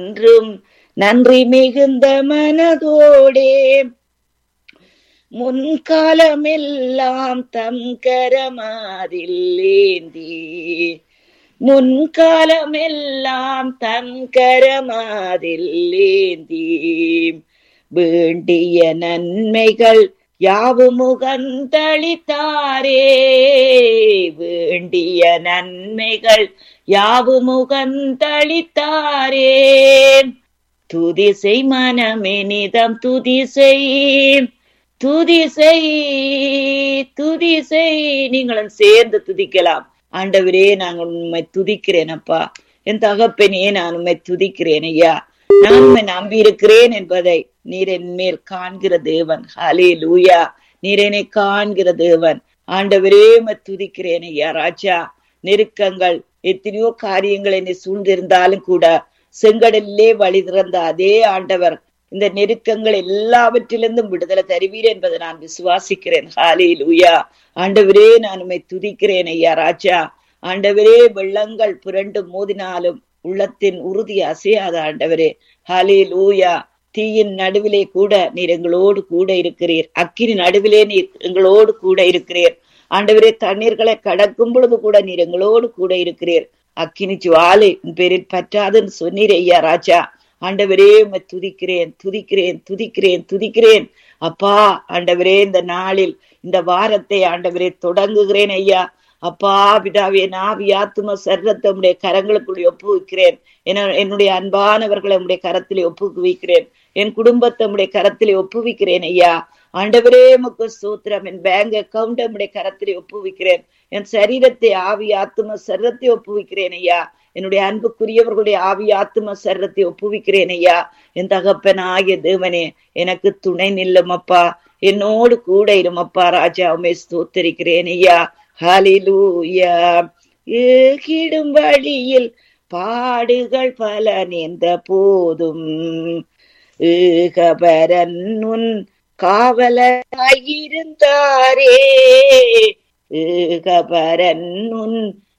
என்றும் நன்றி மிகுந்த மனதோடே முன்காலமெல்லாம் தம் கரமாதில் ஏந்தி முன்காலமெல்லாம் தம் கரமாதில் ஏந்தி வேண்டிய நன்மைகள் யாவுமுகந்தளித்தாரே வேண்டிய நன்மைகள் யாவுமுகந்தளித்தாரே துதிசை மனமெனிதம் துதிசை துதிசை துதிசை நீங்களும் சேர்ந்து துதிக்கலாம் ஆண்டவரே நாங்கள் உண்மை துதிக்கிறேன் அப்பா என் தகப்பனே நான் உண்மை துதிக்கிறேன் ஐயா நான் உண்மை நம்பி இருக்கிறேன் என்பதை நீர் என் மேல் காண்கிற தேவன் ஹலே லூயா நீர் என்னை காண்கிற தேவன் ஆண்டவரே துதிக்கிறேன் ஐயா ராஜா நெருக்கங்கள் எத்தனையோ காரியங்கள் என்னை சூழ்ந்திருந்தாலும் கூட செங்கடலிலே வழி திறந்த அதே ஆண்டவர் இந்த நெருக்கங்கள் எல்லாவற்றிலிருந்தும் விடுதலை தருவீர் என்பதை நான் விசுவாசிக்கிறேன் ஹாலே லூயா ஆண்டவரே நான் உண்மை துதிக்கிறேன் ஐயா ராஜா ஆண்டவரே வெள்ளங்கள் புரண்டு மோதினாலும் உள்ளத்தின் உறுதி அசையாத ஆண்டவரே ஹாலே லூயா தீயின் நடுவிலே கூட நீர் எங்களோடு கூட இருக்கிறீர் அக்கினி நடுவிலே நீர் எங்களோடு கூட இருக்கிறீர் ஆண்டவரே தண்ணீர்களை கடக்கும் பொழுது கூட நீர் எங்களோடு கூட இருக்கிறீர் அக்கினி ஜுவாலை உன் பேரில் பற்றாதுன்னு சொன்னீர் ஐயா ராஜா ஆண்டவரே துதிக்கிறேன் துதிக்கிறேன் துதிக்கிறேன் துதிக்கிறேன் அப்பா ஆண்டவரே இந்த நாளில் இந்த வாரத்தை ஆண்டவரே தொடங்குகிறேன் ஐயா அப்பா பிதாவே நாவி ஆத்தும சர்வத்தை உடைய கரங்களுக்குள்ளே ஒப்புவிக்கிறேன் என்னுடைய அன்பானவர்களை உடைய கரத்திலே ஒப்புவிக்கிறேன் என் குடும்பத்தை உடைய கரத்திலே ஒப்புவிக்கிறேன் ஐயா ஆண்டவரே முக்கு சூத்திரம் என் பேங்க் அக்கவுண்ட் உடைய கரத்திலே ஒப்புவிக்கிறேன் என் சரீரத்தை ஆவி ஆத்தும சர்வத்தை ஒப்புவிக்கிறேன் ஐயா என்னுடைய அன்புக்குரியவர்களுடைய ஆவி ஆத்தும சர்வத்தை ஒப்புவிக்கிறேன் ஐயா என் தகப்பன் ஆகிய தேவனே எனக்கு துணை நில்லும் அப்பா என்னோடு கூட இருமப்பா ராஜா உமே ஸ்தோத்தரிக்கிறேன் ஐயா ஹலிலூயா ஏகிடும் வழியில் பாடுகள் பல நேர்ந்த போதும் ஏகபரன் உன் காவலனாயிருந்தாரே ஏகபரன் உன்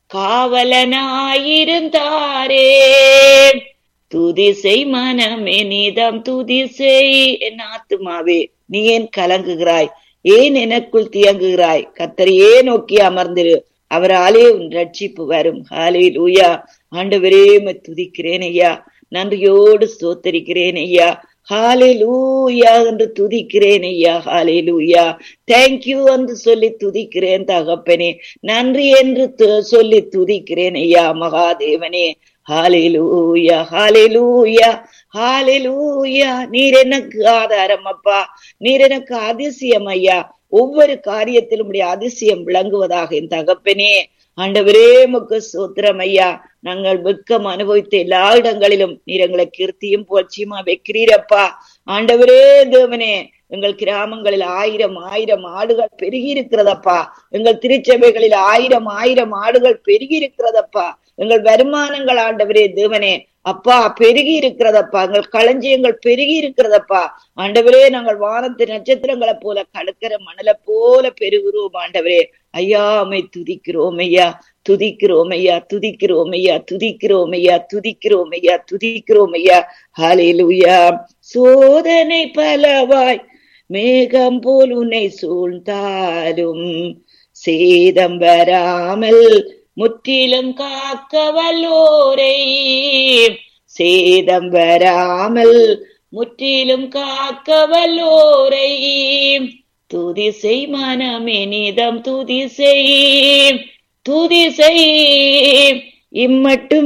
காவலனாயிருந்தாரே துதிசை மனமே நீதம் துதிசை என் ஆத்துமாவே நீ ஏன் கலங்குகிறாய் ஏன் எனக்குள் தியங்குகிறாய் கத்தரையே நோக்கி அமர்ந்திரு அவராலே உன் ரட்சிப்பு வரும் ஹாலே லூயா ஆண்டவரே துதிக்கிறேன் ஐயா நன்றியோடு ஸ்தோத்தரிக்கிறேன் ஐயா ஹாலே லூயா என்று துதிக்கிறேன் ஐயா ஹாலே லூயா தேங்க்யூ என்று சொல்லி துதிக்கிறேன் தகப்பனே நன்றி என்று சொல்லி துதிக்கிறேன் ஐயா மகாதேவனே ஹாலேலூயா ஹாலேலூயா ஹாலேலூயா நீர் எனக்கு ஆதாரம் அப்பா நீர் எனக்கு அதிசயம் ஐயா ஒவ்வொரு காரியத்திலும் உடைய அதிசயம் விளங்குவதாக என் தகப்பனே ஆண்டவரே முக்கு சூத்திரம் ஐயா நாங்கள் வெக்கம் அனுபவித்த எல்லா இடங்களிலும் நீர் எங்களை கீர்த்தியும் போச்சியுமா வைக்கிறீரப்பா ஆண்டவரே தேவனே எங்கள் கிராமங்களில் ஆயிரம் ஆயிரம் ஆடுகள் பெருகி இருக்கிறதப்பா எங்கள் திருச்சபைகளில் ஆயிரம் ஆயிரம் ஆடுகள் பெருகி இருக்கிறதப்பா எங்கள் வருமானங்கள் ஆண்டவரே தேவனே அப்பா பெருகி இருக்கிறதப்பா எங்கள் களஞ்சியங்கள் பெருகி இருக்கிறதப்பா ஆண்டவரே நாங்கள் வானத்து நட்சத்திரங்களை போல கடுக்கிற மணலை போல பெருகிறோம் ஆண்டவரே ஐயா அமை துதிக்கிறோம் ஐயா துதிக்கிறோம் ஐயா துதிக்கிறோம் ஐயா துதிக்கிறோம் ஐயா துதிக்கிறோம் ஐயா துதிக்கிறோம் ஐயா ஹாலேலுயா சோதனை பலவாய் மேகம் போல் உன்னை சூழ்ந்தாலும் சேதம் வராமல் முற்றிலும் காக்க வல்லோரை சேதம் வராமல் முற்றிலும் காக்க வல்லோரை துதிசை மனமெனிதம் துதிசை துதிசை இம்மட்டும்